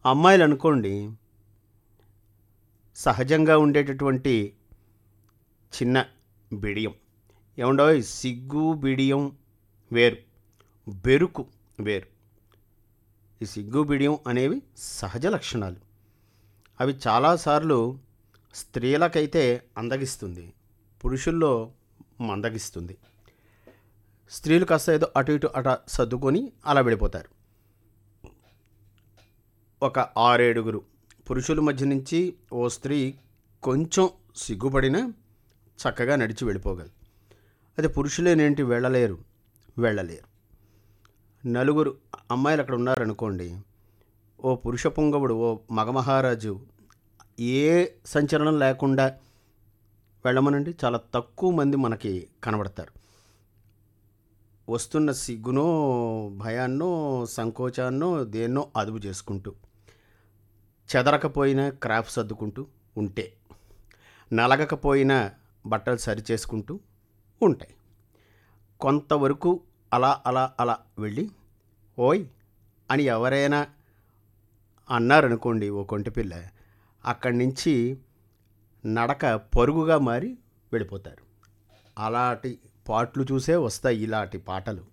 అమ్మాయిలు అనుకోండి సహజంగా ఉండేటటువంటి చిన్న బిడియం ఏమండో సిగ్గు బిడియం వేరు బెరుకు వేరు ఈ సిగ్గు బిడియం అనేవి సహజ లక్షణాలు అవి చాలాసార్లు స్త్రీలకైతే అందగిస్తుంది పురుషుల్లో మందగిస్తుంది స్త్రీలు కాస్త ఏదో అటు ఇటు అట సర్దుకొని అలా వెళ్ళిపోతారు ఒక ఆరేడుగురు పురుషుల మధ్య నుంచి ఓ స్త్రీ కొంచెం సిగ్గుపడినా చక్కగా నడిచి వెళ్ళిపోగలరు అదే పురుషులేనేంటి వెళ్ళలేరు వెళ్ళలేరు నలుగురు అమ్మాయిలు అక్కడ ఉన్నారనుకోండి ఓ పురుష పొంగవుడు ఓ మగమహారాజు ఏ సంచలనం లేకుండా వెళ్ళమనండి చాలా తక్కువ మంది మనకి కనబడతారు వస్తున్న సిగ్గునో భయాన్నో సంకోచాన్నో దేన్నో అదుపు చేసుకుంటూ చెదరకపోయినా క్రాఫ్ సర్దుకుంటూ ఉంటే నలగకపోయినా బట్టలు సరి చేసుకుంటూ ఉంటాయి కొంతవరకు అలా అలా అలా వెళ్ళి ఓయ్ అని ఎవరైనా అన్నారనుకోండి ఓ కొంటిపిల్ల అక్కడి నుంచి నడక పరుగుగా మారి వెళ్ళిపోతారు అలాంటి పాటలు చూసే వస్తాయి ఇలాంటి పాటలు